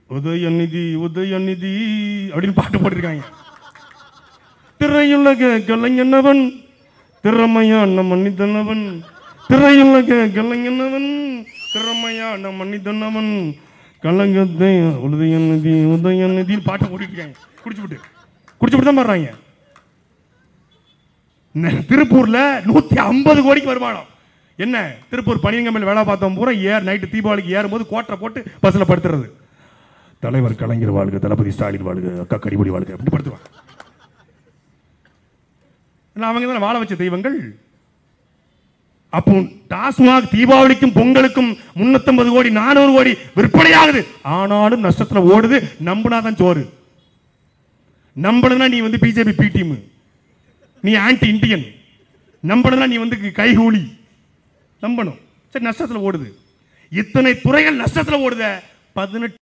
உதயநிதி உதயநிதி அப்படின்னு பாட்டு போட்டிருக்காங்க திரையுலக கலைஞனவன் திறமையான மனிதனவன் திரையுலக கலைஞனவன் திறமையான மனிதனவன் கலங்கத்தை உதயநிதி உதயநிதி பாட்டை ஓடிட்டு இருக்காங்க குடிச்சு விட்டு குடிச்சு விட்டு தான் பாடுறாங்க ந- திருப்பூர்ல நூத்தி ஐம்பது கோடிக்கு வருமானம் என்ன திருப்பூர் பனியங்கம்பல் வேலை பார்த்தோம் பூரா ஏர் நைட்டு தீபாவளிக்கு ஏறும்போது கோட்டரை போட்டு பஸ்ல படுத்துறது தலைவர் கலைஞர் வாழ்க தளபதி ஸ்டாலின் வாழ்க அக்கா கனிமொழி வாழ்க அப்படி படுத்துவாங்க ஏன்னா அவங்க தானே வாழ வச்ச தெய்வங்கள் அப்போ டாஸ்மாக் தீபாவளிக்கும் பொங்கலுக்கும் முன்னூத்தம்பது கோடி நானூறு கோடி விற்பனையாகுது ஆனாலும் நஷ்டத்துல ஓடுது நம்பினாதான் சோறு நம்பணும்னா நீ வந்து பிஜேபி பி டீம் நீ ஆன்டி இந்தியன் நம்பணும்னா நீ வந்து கைகூலி நம்பணும் சரி நஷ்டத்துல ஓடுது இத்தனை துறைகள் நஷ்டத்துல ஓடுத பதினெட்டு